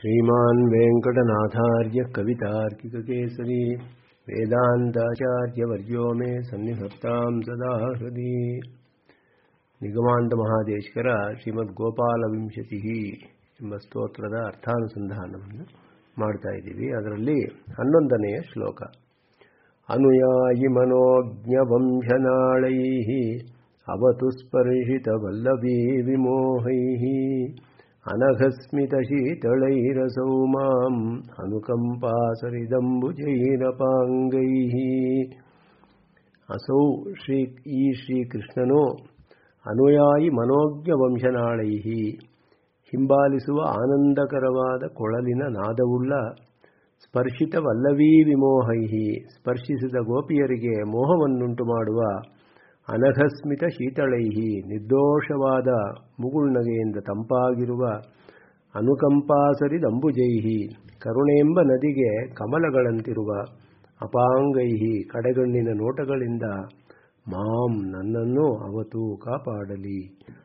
श्रीमान् वेङ्कटनाथार्य कवितार्किककेसरी वेदान्ताचार्यवर्यो मे सन्निधत्तां सदा हृदि ನಿಗಮಾಂತ ಮಹಾದೇಶ್ವರ ಶ್ರೀಮದ್ ಗೋಪಾಲ ವಿಂಶತಿ ಎಂಬ ಸ್ತೋತ್ರದ ಅರ್ಥಾನುಸಂಧಾನವನ್ನು ಮಾಡ್ತಾ ಇದ್ದೀವಿ ಅದರಲ್ಲಿ ಹನ್ನೊಂದನೆಯ ಶ್ಲೋಕ ಅನುಯಾಯಿ ಮನೋಜ್ಞವಂಶನಾಳೈ ಅವತು ಸ್ಪರ್ಶಿತವಲ್ಲಭೀ ವಿಮೋಹೈ ಅನಘಸ್ಮಿತಶೀತಳೈರಸೌ ಮಾಂ ಅನುಕಂಪಾಸರಿದಂಬುಜೈರಪಾಂಗೈ ಅಸೌ ಶ್ರೀ ಈ ಶ್ರೀಕೃಷ್ಣನು ಅನುಯಾಯಿ ಮನೋಜ್ಞ ವಂಶನಾಳೈ ಹಿಂಬಾಲಿಸುವ ಆನಂದಕರವಾದ ಕೊಳಲಿನ ನಾದವುಳ್ಳ ಸ್ಪರ್ಶಿತ ವಲ್ಲವೀ ವಿಮೋಹೈ ಸ್ಪರ್ಶಿಸಿದ ಗೋಪಿಯರಿಗೆ ಮೋಹವನ್ನುಂಟು ಮಾಡುವ ಅನಘಸ್ಮಿತ ಶೀತಳೈ ನಿರ್ದೋಷವಾದ ಮುಗುಳ್ನಗೆಯಿಂದ ತಂಪಾಗಿರುವ ಅನುಕಂಪಾಸರಿದಂಬುಜೈ ಕರುಣೆಂಬ ನದಿಗೆ ಕಮಲಗಳಂತಿರುವ ಅಪಾಂಗೈ ಕಡೆಗಣ್ಣಿನ ನೋಟಗಳಿಂದ ಮಾಂ ನನ್ನನ್ನು ಅವತು ಕಾಪಾಡಲಿ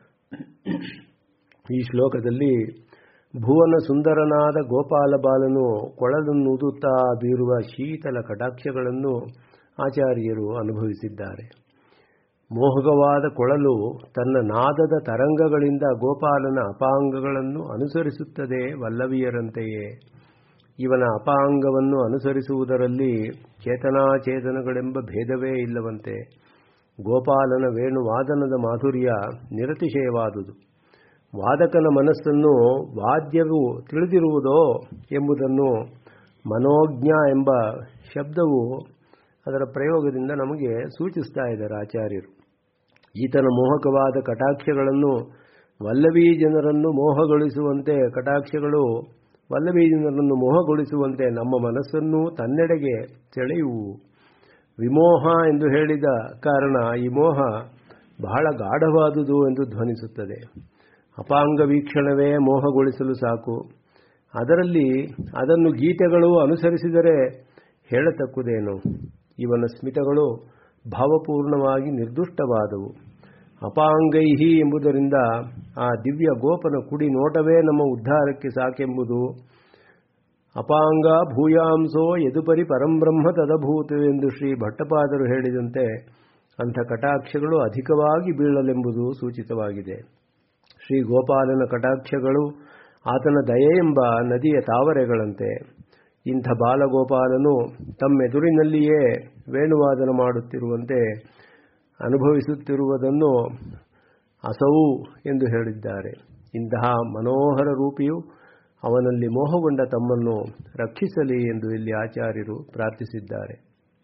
ಈ ಶ್ಲೋಕದಲ್ಲಿ ಭುವನ ಸುಂದರನಾದ ಗೋಪಾಲ ಬಾಲನು ಕೊಳಲನ್ನು ಊದುತ್ತಾ ಬೀರುವ ಶೀತಲ ಕಟಾಕ್ಷಗಳನ್ನು ಆಚಾರ್ಯರು ಅನುಭವಿಸಿದ್ದಾರೆ ಮೋಹಕವಾದ ಕೊಳಲು ತನ್ನ ನಾದದ ತರಂಗಗಳಿಂದ ಗೋಪಾಲನ ಅಪಾಂಗಗಳನ್ನು ಅನುಸರಿಸುತ್ತದೆ ವಲ್ಲವಿಯರಂತೆಯೇ ಇವನ ಅಪಾಂಗವನ್ನು ಅನುಸರಿಸುವುದರಲ್ಲಿ ಚೇತನಾಚೇತನಗಳೆಂಬ ಭೇದವೇ ಇಲ್ಲವಂತೆ ಗೋಪಾಲನ ವೇಣುವಾದನದ ಮಾಧುರ್ಯ ನಿರತಿಶಯವಾದುದು ವಾದಕನ ಮನಸ್ಸನ್ನು ವಾದ್ಯವು ತಿಳಿದಿರುವುದೋ ಎಂಬುದನ್ನು ಮನೋಜ್ಞ ಎಂಬ ಶಬ್ದವು ಅದರ ಪ್ರಯೋಗದಿಂದ ನಮಗೆ ಸೂಚಿಸ್ತಾ ಇದ್ದಾರೆ ಆಚಾರ್ಯರು ಈತನ ಮೋಹಕವಾದ ಕಟಾಕ್ಷಗಳನ್ನು ವಲ್ಲಭೀ ಜನರನ್ನು ಮೋಹಗೊಳಿಸುವಂತೆ ಕಟಾಕ್ಷಗಳು ವಲ್ಲಭೀ ಜನರನ್ನು ಮೋಹಗೊಳಿಸುವಂತೆ ನಮ್ಮ ಮನಸ್ಸನ್ನು ತನ್ನೆಡೆಗೆ ಸೆಳೆಯುವು ವಿಮೋಹ ಎಂದು ಹೇಳಿದ ಕಾರಣ ಈ ಮೋಹ ಬಹಳ ಗಾಢವಾದುದು ಎಂದು ಧ್ವನಿಸುತ್ತದೆ ಅಪಾಂಗ ವೀಕ್ಷಣವೇ ಮೋಹಗೊಳಿಸಲು ಸಾಕು ಅದರಲ್ಲಿ ಅದನ್ನು ಗೀತೆಗಳು ಅನುಸರಿಸಿದರೆ ಹೇಳತಕ್ಕುದೇನು ಇವನ ಸ್ಮಿತಗಳು ಭಾವಪೂರ್ಣವಾಗಿ ನಿರ್ದುಷ್ಟವಾದವು ಅಪಾಂಗೈಹಿ ಎಂಬುದರಿಂದ ಆ ದಿವ್ಯ ಗೋಪನ ಕುಡಿ ನೋಟವೇ ನಮ್ಮ ಉದ್ಧಾರಕ್ಕೆ ಸಾಕೆಂಬುದು ಅಪಾಂಗ ಭೂಯಾಂಸೋ ಯದುಪರಿ ಪರಂಬ್ರಹ್ಮ ತದಭೂತು ಎಂದು ಶ್ರೀ ಭಟ್ಟಪಾದರು ಹೇಳಿದಂತೆ ಅಂಥ ಕಟಾಕ್ಷಗಳು ಅಧಿಕವಾಗಿ ಬೀಳಲೆಂಬುದು ಸೂಚಿತವಾಗಿದೆ ಶ್ರೀ ಗೋಪಾಲನ ಕಟಾಕ್ಷಗಳು ಆತನ ದಯೆ ಎಂಬ ನದಿಯ ತಾವರೆಗಳಂತೆ ಇಂಥ ಬಾಲಗೋಪಾಲನು ತಮ್ಮೆದುರಿನಲ್ಲಿಯೇ ವೇಣುವಾದನ ಮಾಡುತ್ತಿರುವಂತೆ ಅನುಭವಿಸುತ್ತಿರುವುದನ್ನು ಅಸವು ಎಂದು ಹೇಳಿದ್ದಾರೆ ಇಂತಹ ಮನೋಹರ ರೂಪಿಯು ಅವನಲ್ಲಿ ಮೋಹಗೊಂಡ ತಮ್ಮನ್ನು ರಕ್ಷಿಸಲಿ ಎಂದು ಇಲ್ಲಿ ಆಚಾರ್ಯರು ಪ್ರಾರ್ಥಿಸಿದ್ದಾರೆ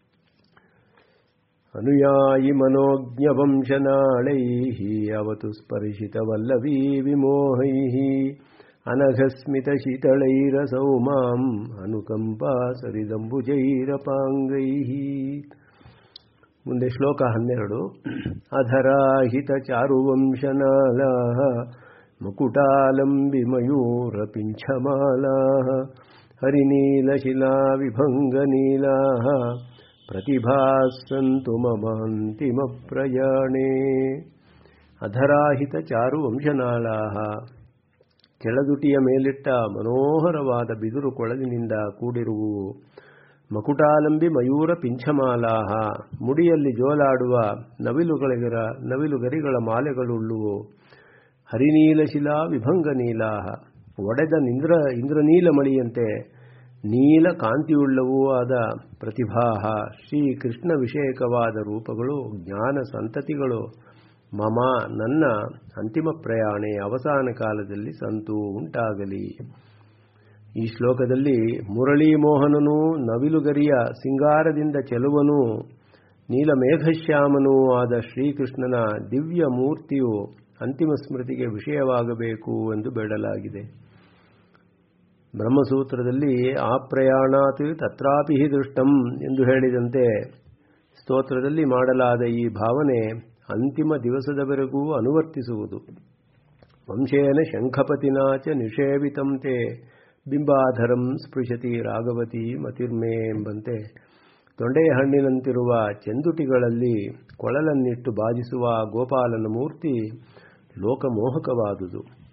ಅನುಯಾಯಿ ಮನೋಜ್ಞ ವಂಶನಾಳೈ ಅವತು ಸ್ಪರ್ಶಿತವಲ್ಲವೀ ವಿಮೋಹೈ ಅನಘಸ್ಮಿತ ಶೀತಳೈರಸೌ ಮಾಂ ಅನುಕಂಪಾ ಸರಿದಂಬುಜೈರಪಾಂಗೈ ಮುಂದೆ ಶ್ಲೋಕ ಹನ್ನೆರಡು ಅಧರಾಹಿತ ಚಾರುವಂಶನಾಲಾ ಮುಕುಟಾಲಂಬಿ ಮಯೂರ ಪಿಂಛಮಾಲಾ ಹರಿನೀಲಶಿಲಾ ವಿಭಂಗನೀಲಾ ಪ್ರತಿಭಾಸಂತು ಮಮಾಂತಿಮ ಪ್ರಯಾಣೇ ಅಧರಾಹಿತ ಚಾರು ವಂಶನಾಳಾ ಕೆಳದುಟಿಯ ಮೇಲಿಟ್ಟ ಮನೋಹರವಾದ ಬಿದುರು ಕೊಳಲಿನಿಂದ ಕೂಡಿರುವುವು ಮಕುಟಾಲಂಬಿ ಮಯೂರ ಪಿಂಛಮಾಲಾಹ ಮುಡಿಯಲ್ಲಿ ಜೋಲಾಡುವ ನವಿಲುಗಳಿಗರ ನವಿಲುಗರಿಗಳ ಮಾಲೆಗಳುಳ್ಳುವು ಹರಿನೀಲಶಿಲಾ ವಿಭಂಗ ನೀಲಾಹ ಒಡೆದ ನಿಂದ್ರ ಇಂದ್ರನೀಲ ಮಳಿಯಂತೆ ನೀಲ ಕಾಂತಿಯುಳ್ಳವೂ ಆದ ಪ್ರತಿಭಾಹ ಶ್ರೀಕೃಷ್ಣ ವಿಷಯಕವಾದ ರೂಪಗಳು ಜ್ಞಾನ ಸಂತತಿಗಳು ಮಮ ನನ್ನ ಅಂತಿಮ ಪ್ರಯಾಣೆ ಅವಸಾನ ಕಾಲದಲ್ಲಿ ಸಂತು ಉಂಟಾಗಲಿ ಈ ಶ್ಲೋಕದಲ್ಲಿ ಮುರಳಿ ಮೋಹನನು ನವಿಲುಗರಿಯ ಸಿಂಗಾರದಿಂದ ಚೆಲುವನೂ ನೀಲಮೇಘಶ್ಯಾಮನೂ ಆದ ಶ್ರೀಕೃಷ್ಣನ ದಿವ್ಯ ಮೂರ್ತಿಯು ಅಂತಿಮ ಸ್ಮೃತಿಗೆ ವಿಷಯವಾಗಬೇಕು ಎಂದು ಬೇಡಲಾಗಿದೆ ಬ್ರಹ್ಮಸೂತ್ರದಲ್ಲಿ ಆ ಪ್ರಯಾಣಾತ್ ತತ್ರಾಪಿ ದೃಷ್ಟಂ ಎಂದು ಹೇಳಿದಂತೆ ಸ್ತೋತ್ರದಲ್ಲಿ ಮಾಡಲಾದ ಈ ಭಾವನೆ ಅಂತಿಮ ದಿವಸದವರೆಗೂ ಅನುವರ್ತಿಸುವುದು ವಂಶೇನ ಶಂಖಪತಿನಾಚ ನಿಷೇವಿತಂತೆ ಬಿಂಬಾಧರಂ ಸ್ಪೃಶತಿ ರಾಘವತಿ ಮತಿರ್ಮೆ ಎಂಬಂತೆ ತೊಂಡೆಯ ಹಣ್ಣಿನಂತಿರುವ ಚೆಂದುಟಿಗಳಲ್ಲಿ ಕೊಳಲನ್ನಿಟ್ಟು ಬಾಜಿಸುವ ಗೋಪಾಲನ ಮೂರ್ತಿ ಲೋಕಮೋಹಕವಾದುದು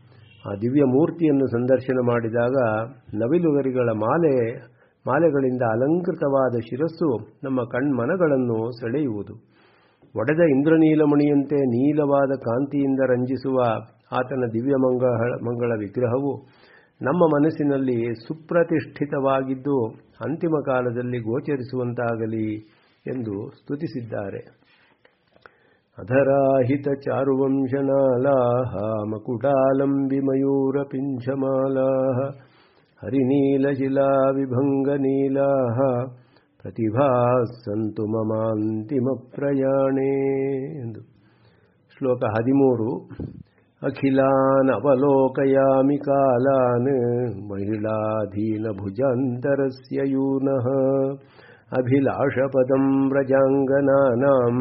ಆ ದಿವ್ಯ ಮೂರ್ತಿಯನ್ನು ಸಂದರ್ಶನ ಮಾಡಿದಾಗ ನವಿಲುಗರಿಗಳ ಮಾಲೆ ಮಾಲೆಗಳಿಂದ ಅಲಂಕೃತವಾದ ಶಿರಸ್ಸು ನಮ್ಮ ಕಣ್ಮನಗಳನ್ನು ಸೆಳೆಯುವುದು ಒಡೆದ ಇಂದ್ರನೀಲಮಣಿಯಂತೆ ನೀಲವಾದ ಕಾಂತಿಯಿಂದ ರಂಜಿಸುವ ಆತನ ದಿವ್ಯ ಮಂಗಳ ಮಂಗಳ ವಿಗ್ರಹವು ನಮ್ಮ ಮನಸ್ಸಿನಲ್ಲಿ ಸುಪ್ರತಿಷ್ಠಿತವಾಗಿದ್ದು ಅಂತಿಮ ಕಾಲದಲ್ಲಿ ಗೋಚರಿಸುವಂತಾಗಲಿ ಎಂದು ಸ್ತುತಿಸಿದ್ದಾರೆ ಅಧರಾಹಿತ ಚಾರುವಂಶನಾಲಾ ಮಕುಟಾಲಂಬಿ ಮಯೂರ ಪಿಂಚಮಾಲಾ ಹರಿನೀಲಶಿಲಾ ವಿಭಂಗನೀಲಾ ಪ್ರತಿಭಾ ಸಂತು ಮಮಾಂತಿಮ ಪ್ರಯಾಣೇ ಎಂದು ಶ್ಲೋಕ ಹದಿಮೂರು ಅಖಿಲಾನ್ ಅವಲೋಕಯಾಮಿ ಕಾಲಾನ್ ಮಹಿಳಾಧೀನ ಭುಜಾಂತರಸ್ಯ ಯೂನಃ ಅಭಿಲಾಷಪದಂ ವ್ರಜಾಂಗನಾನಾಂ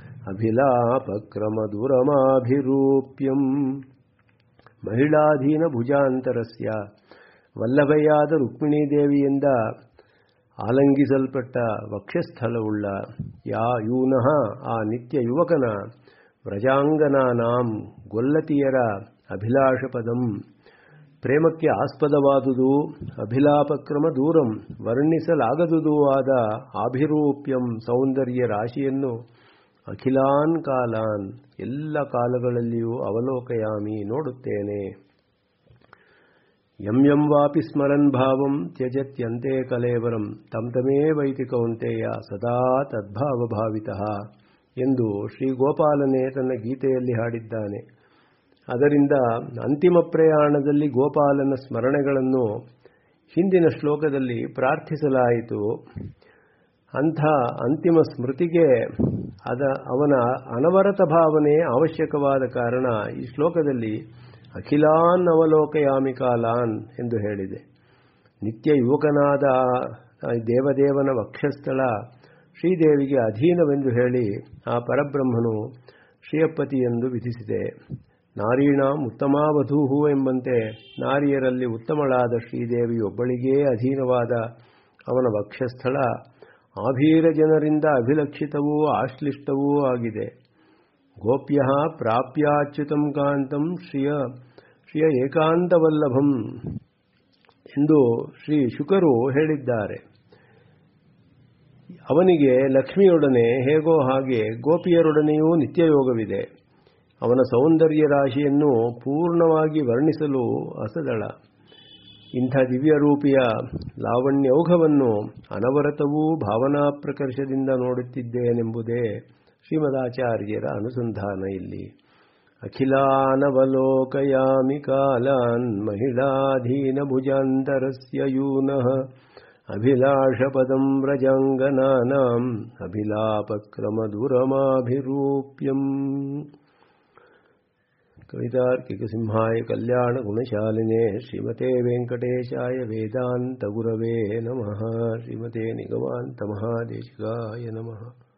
ಅಭಿಲಾಪಕ್ರಮದುರಮಾಭಿರೂಪ್ಯಂ ಮಹಿಳಾಧೀನ ಭುಜಾಂತರಸ್ಯ ವಲ್ಲಭೆಯಾದ ರುಕ್ಮಿಣೀದೇವಿಯಿಂದ ಆಲಂಗಿಸಲ್ಪಟ್ಟ ವಕ್ಷಸ್ಥಳವುಳ್ಳ ಯಾ ಯೂನಃ ಆ ನಿತ್ಯ ಯುವಕನ ವ್ರಜಾಂಗನಾನಾಂ ಗೊಲ್ಲತಿಯರ ಅಭಿಲಾಷಪದಂ ಪ್ರೇಮಕ್ಕೆ ಆಸ್ಪದವಾದುದು ಅಭಿಲಾಪಕ್ರಮ ದೂರಂ ವರ್ಣಿಸಲಾಗದುದೂ ಆದ ಆಭಿರೂಪ್ಯಂ ಸೌಂದರ್ಯ ರಾಶಿಯನ್ನು ಅಖಿಲಾನ್ ಕಾಲಾನ್ ಎಲ್ಲ ಕಾಲಗಳಲ್ಲಿಯೂ ಅವಲೋಕಯಾಮಿ ನೋಡುತ್ತೇನೆ ಯಂ ಯಂ ವಾಪಿ ಸ್ಮರನ್ ಭಾವಂ ತ್ಯಜತ್ಯಂತೆ ಕಲೇವರಂ ತಂ ತಮೇ ವೈತಿ ಕೌಂತೆಯ ಸದಾ ತದ್ಭಾವಭಾವಿತಃ ಎಂದು ಶ್ರೀ ಗೋಪಾಲನೇ ತನ್ನ ಗೀತೆಯಲ್ಲಿ ಹಾಡಿದ್ದಾನೆ ಅದರಿಂದ ಅಂತಿಮ ಪ್ರಯಾಣದಲ್ಲಿ ಗೋಪಾಲನ ಸ್ಮರಣೆಗಳನ್ನು ಹಿಂದಿನ ಶ್ಲೋಕದಲ್ಲಿ ಪ್ರಾರ್ಥಿಸಲಾಯಿತು ಅಂಥ ಅಂತಿಮ ಸ್ಮೃತಿಗೆ ಅದ ಅವನ ಅನವರತ ಭಾವನೆ ಅವಶ್ಯಕವಾದ ಕಾರಣ ಈ ಶ್ಲೋಕದಲ್ಲಿ ಅಖಿಲಾನ್ ಅವಲೋಕಯಾಮಿ ಕಾಲಾನ್ ಎಂದು ಹೇಳಿದೆ ನಿತ್ಯ ಯುವಕನಾದ ದೇವದೇವನ ವಕ್ಷಸ್ಥಳ ಶ್ರೀದೇವಿಗೆ ಅಧೀನವೆಂದು ಹೇಳಿ ಆ ಪರಬ್ರಹ್ಮನು ಶ್ರೀಯಪ್ಪತಿ ಎಂದು ವಿಧಿಸಿದೆ ನಾರೀಣಾಂ ಉತ್ತಮಾವಧೂಹು ಎಂಬಂತೆ ನಾರಿಯರಲ್ಲಿ ಉತ್ತಮಳಾದ ಶ್ರೀದೇವಿಯೊಬ್ಬಳಿಗೇ ಅಧೀನವಾದ ಅವನ ವಕ್ಷಸ್ಥಳ ಆಭೀರ ಜನರಿಂದ ಅಭಿಲಕ್ಷಿತವೂ ಆಶ್ಲಿಷ್ಟವೂ ಆಗಿದೆ ಗೋಪ್ಯ ಪ್ರಾಪ್ಯಾಚ್ಯುತಂ ಕಾಂತಂ ಶ್ರಿಯ ಶ್ರಿಯ ಏಕಾಂತವಲ್ಲಭಂ ಎಂದು ಶ್ರೀ ಶುಕರು ಹೇಳಿದ್ದಾರೆ ಅವನಿಗೆ ಲಕ್ಷ್ಮಿಯೊಡನೆ ಹೇಗೋ ಹಾಗೆ ಗೋಪಿಯರೊಡನೆಯೂ ನಿತ್ಯಯೋಗವಿದೆ ಅವನ ಸೌಂದರ್ಯ ರಾಶಿಯನ್ನು ಪೂರ್ಣವಾಗಿ ವರ್ಣಿಸಲು ಅಸದಳ ಇಂಥ ದಿವ್ಯರೂಪಿಯ ಲಾವಣ್ಯೌಘವನ್ನು ಅನವರತವೂ ಭಾವನಾ ಪ್ರಕರ್ಷದಿಂದ ನೋಡುತ್ತಿದ್ದೇನೆಂಬುದೇ ಶ್ರೀಮದಾಚಾರ್ಯರ ಅನುಸಂಧಾನ ಇಲ್ಲಿ ಅಖಿಲಾನವಲೋಕಯಾಮಿ ಕಾಲಾನ್ ಮಹಿಳಾಧೀನ ಭುಜಾಂತರಸ್ಯ ಯೂನಃ ಅಭಿಲಾಷಪದಂ ವ್ರಜಾಂಗನಾನಾಂ ಅಭಿಲಾಪಕ್ರಮದುರಮಾಭಿರೂಪ್ಯಂ ಕವಿತಾರ್ಕಿಕಸಿಂಹಾಯ ಕಲ್ಯಾಣಗುಣಶಾಲಿನೇ ಶ್ರೀಮತೆ ವೆಂಕಟೇಶಾಯ ವೇದಾಂತಗುರವೇ ನಮಃ ಶ್ರೀಮತೆ ನಿಗಮಾಂತ ಮಹಾದೇಶಿಕಾಯ ನಮಃ